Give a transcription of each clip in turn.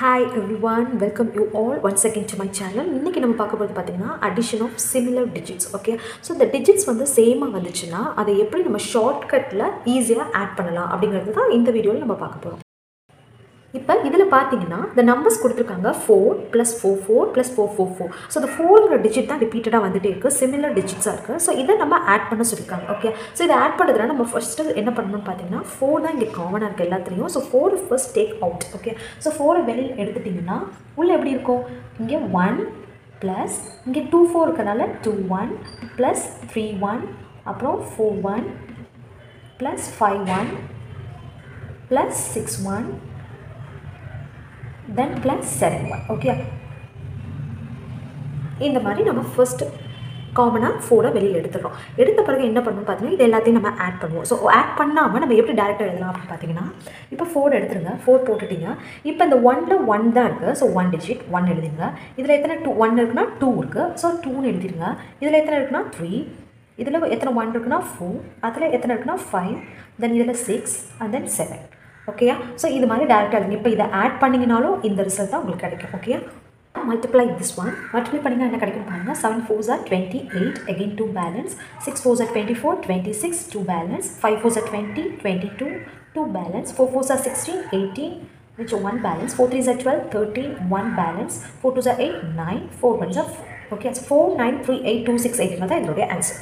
hi everyone welcome you all once again to my channel இன்றைக்கி நம்ம பார்க்க போகிறது பார்த்தீங்கன்னா addition of similar digits okay so இந்த டிஜிட்ஸ் வந்து சேமாக வந்துச்சுன்னா அதை எப்படி நம்ம ஷார்ட்கட்டில் ஈஸியாக ஆட் பண்ணலாம் அப்படிங்கிறது தான் இந்த வீடியோவில் நம்ம பார்க்க போகிறோம் இப்போ இதில் பார்த்தீங்கன்னா இந்த நம்பர்ஸ் கொடுத்துருக்காங்க four plus four four plus four four four so இந்த ஃபோருங்கிற டிஜிட் தான் ரிப்பீட்டடாக வந்துட்டே இருக்குது சிமிலர் டிஜிட்ஸாக இருக்குது ஸோ இதை நம்ம ஆட் பண்ண சொல்லியிருக்காங்க ஓகே ஸோ இதை ஆட் பண்ணுறதுனா நம்ம ஃபஸ்ட்டு என்ன பண்ணணும்னு பார்த்தீங்கன்னா ஃபோர் தான் இங்கே காமனாக இருக்குது எல்லாத்துலேயும் so four first take out okay so ஃபோரை வெளியில் எடுத்துட்டிங்கன்னா உள்ளே எப்படி இருக்கும் இங்கே ஒன் ப்ளஸ் இங்கே டூ ஃபோர் இருக்கனால two one plus three one அப்புறம் four one plus five one plus six one then plus seven one okay இந்த மாதிரி நம்ம ஃபர்ஸ்ட் காமனாக ஃபோரை வெளியே எடுத்துடுறோம் எடுத்த பிறகு என்ன பண்ணணும் பார்த்தீங்கன்னா இது எல்லாத்தையும் நம்ம ஆட் பண்ணுவோம் ஸோ ஆட் பண்ணாமல் நம்ம எப்படி டேரெக்டாக எழுதலாம் அப்படின்னு பார்த்தீங்கன்னா இப்போ ஃபோர் எடுத்துருங்க ஃபோர் போட்டுட்டீங்க இப்போ இந்த ஒனில் ஒன் தான் இருக்குது ஸோ ஒன் டிஜிட் ஒன் எழுதிங்க இதில் எத்தனை டூ ஒன் இருக்குன்னா டூ இருக்குது ஸோ டூன்னு எழுதிருங்க இதில் எத்தனை இருக்குன்னா த்ரீ இதில் எத்தனை ஒன் இருக்குன்னா ஃபோர் அதில் எத்தனை இருக்குன்னா ஃபைவ் தென் இதில் சிக்ஸ் அண்ட் தென் செவன் ஓகேயா ஸோ இது மாதிரி டேரெக்டாக எழுதுங்க இப்போ இதை ஆட் பண்ணிங்கனாலும் இந்த ரிசல்ட் தான் உங்களுக்கு கிடைக்கும் okay multiply this one multiply பண்ணிங்கன்னா என்ன கிடைக்கும் பாருங்கள் seven fours are twenty eight again two balance six fours are twenty four twenty six two balance five fours are twenty twenty two two balance four fours are sixteen eighteen which one balance 4 3s are 12 13 1 balance 4 2s are 8 9 4 1s are 4 okay so 4 9 3 8 2 6 8 தான் இதனுடைய answer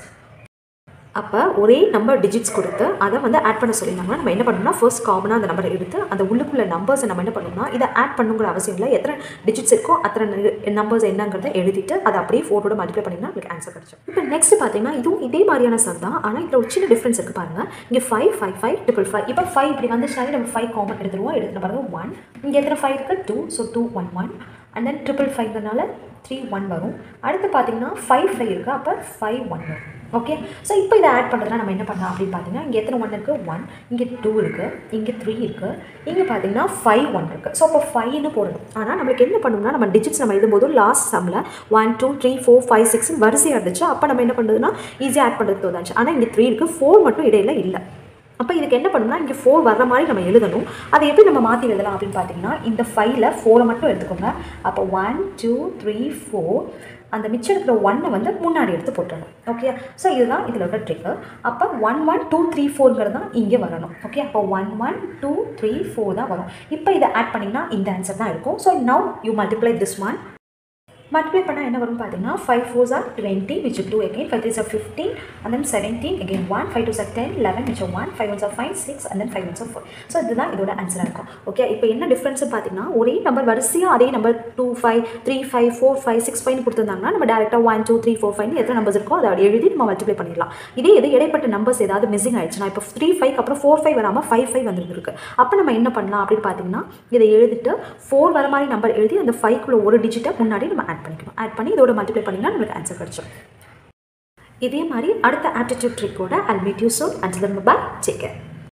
அப்போ ஒரே number digits கொடுத்து அதை வந்து add பண்ண சொல்லியிருந்தாங்கன்னா நம்ம என்ன பண்ணணும்னா ஃபர்ஸ்ட் காமனாக அந்த நம்பரை எடுத்து அந்த உள்ளுக்குள்ள நம்பர்ஸை நம்ம என்ன பண்ணணும்னா இதை ஆட் பண்ணுங்கிற அவசியம் இல்லை எத்தனை டிஜிட்ஸ் இருக்கோ அத்தனை நம்பர்ஸ் என்னங்கிறத எழுதிட்டு அதை அப்படியே ஃபோட்டோட மல்டிப்ளை பண்ணிங்கன்னா உங்களுக்கு ஆன்சர் கிடச்சிடும் இப்போ நெக்ஸ்ட் பார்த்தீங்கன்னா இதுவும் இதே மாதிரியான சம் தான் ஆனால் இதில் ஒரு சின்ன டிஃப்ரென்ஸ் இருக்குது பாருங்கள் இங்கே five five five triple five இப்போ ஃபைவ் இப்படி வந்துச்சுனாலே நம்ம ஃபைவ் காமன் எடுத்துருவோம் எடுத்துன பாருங்க ஒன் இங்கே எத்தனை ஃபைவ் இருக்குது two so two one one and then triple ஃபைவ்னால த்ரீ ஒன் வரும் அடுத்து பார்த்தீங்கன்னா ஃபைவ் ஃபைவ் இருக்குது அப்போ ஃபைவ் ஒன் வரும் ஓகே ஸோ இப்போ இதை ஆட் பண்ணுறதுனா நம்ம என்ன பண்ணலாம் அப்படின்னு பார்த்தீங்கன்னா இங்கே எத்தனை ஒன் இருக்குது ஒன் இங்கே டூ இருக்குது இங்கே த்ரீ இருக்குது இங்கே பார்த்தீங்கன்னா ஃபைவ் ஒன் இருக்குது ஸோ அப்போ ஃபைவ்னு போடணும் ஆனால் நம்மளுக்கு என்ன பண்ணணும்னா நம்ம டிஜிட்ஸ் நம்ம எழுதும்போது லாஸ்ட் சம்மில் one two three four five six வரிசையாக இருந்துச்சு அப்போ நம்ம என்ன பண்ணுறதுன்னா ஈஸியாக ஆட் பண்ணுறது தோதாச்சு ஆனால் இங்கே த்ரீ இருக்குது ஃபோர் மட்டும் இடையில இல்லை அப்போ இதுக்கு என்ன பண்ணணும்னா இங்கே ஃபோர் வர்ற மாதிரி நம்ம எழுதணும் அதை எப்படி நம்ம மாற்றி எழுதலாம் அப்படின்னு பார்த்தீங்கன்னா இந்த ஃபைவ்ல ஃபோரை மட்டும் எடுத்துக்கோங்க அப்போ ஒன் டூ த்ரீ ஃபோர் அந்த மிச்சம் இருக்கிற ஒன்னை வந்து முன்னாடி எடுத்து போட்டுடணும் ஓகே ஸோ இதுதான் இதில் உள்ள ட்ரிக்கர் அப்போ ஒன் ஒன் டூ த்ரீ ஃபோருங்கிறது தான் இங்கே வரணும் ஓகே அப்போ one one two three four தான் வரும் இப்போ இதை ஆட் பண்ணிங்கன்னா இந்த ஆன்சர் தான் இருக்கும் so now you multiply this one multiply பண்ணால் என்ன வரும்னு பார்த்தீங்கன்னா five fours are twenty which two again five threes are fifteen and then seventeen again one five twos are ten eleven which one five ones are five six and then five ones are four so இதுதான் இதோட ஆன்சராக இருக்கும் okay இப்போ என்ன difference பார்த்தீங்கன்னா ஒரே number வரிசையாக அதே number two five three five four five six ஃபைவ்னு கொடுத்துருந்தாங்கன்னா நம்ம டேரெக்டாக ஒன் டூ த்ரீ ஃபோர் ஃபைவ்னு எத்தனை நம்பர்ஸ் இருக்கோ அதை எழுதி நம்ம மல்டிப்ளை பண்ணிடலாம் இதே இது இடைப்பட்ட நம்பர்ஸ் ஏதாவது மிஸ்ஸிங் ஆயிடுச்சுன்னா இப்போ த்ரீ ஃபைவ் அப்புறம் ஃபோர் ஃபைவ் வராமல் ஃபைவ் ஃபைவ் வந்துருக்கு அப்போ நம்ம என்ன பண்ணலாம் அப்படின்னு பார்த்தீங்கன்னா இதை எழுதிட்டு ஃபோர் வர மாதிரி நம்பர் எழுதி அந்த ஃபைவ்க்குள்ள ஒரு டிஜிட்டை முன்னாடி நம்ம ஆட் பண்ணிக்கணும் ஆட் பண்ணி இதோட மல்டிப்ளை பண்ணிங்கன்னா நமக்கு ஆன்சர் கிடச்சிடும் இதே மாதிரி அடுத்த ஆப்டிடியூட் ட்ரிக்கோட I'll meet you soon and bye take care